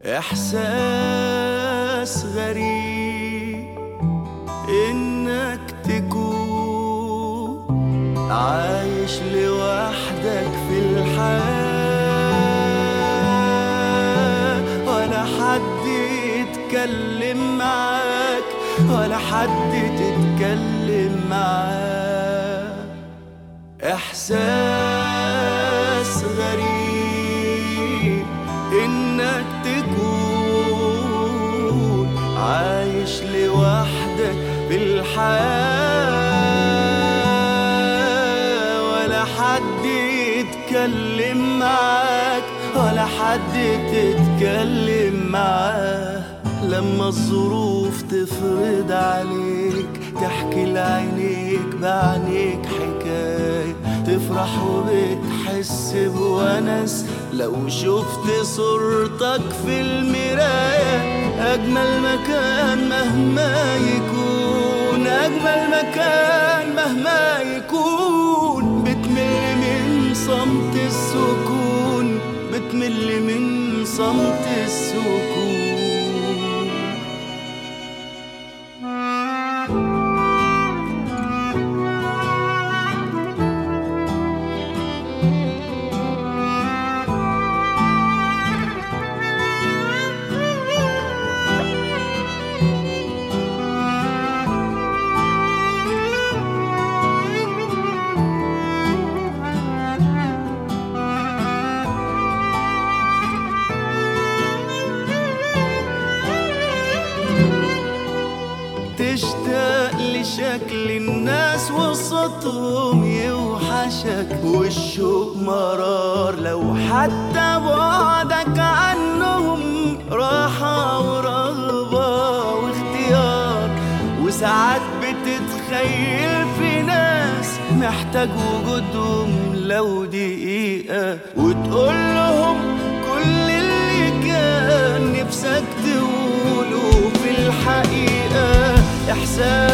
إحساس غريب إنك تكون عايش لوحدك في الحياة ولا حد يتكلم معاك ولا حد تتكلم معاه إحساس غريب إنك تكون عايش لوحدك في الحياة ولا حد يتكلم معاك ولا حد تتكلم معاه لما الظروف تفرض عليك تحكي لعينيك بعينيك حكاية تفرح وبتحس بونس لو شفت صورتك في المراية أجمل مكان مهما يكون أجمل مكان مهما يكون بتمل من صمت السكون بتمل من صمت السكون تشتاق لشكل الناس وصوتهم يوحشك والشوق مرار لو حتى بعدك عنهم راحة ورغبة واختيار وساعات بتتخيل في ناس محتاج وجودهم لو دقيقة وتقول لهم كل اللي كان نفسك تقوله في الحقيقة إحساس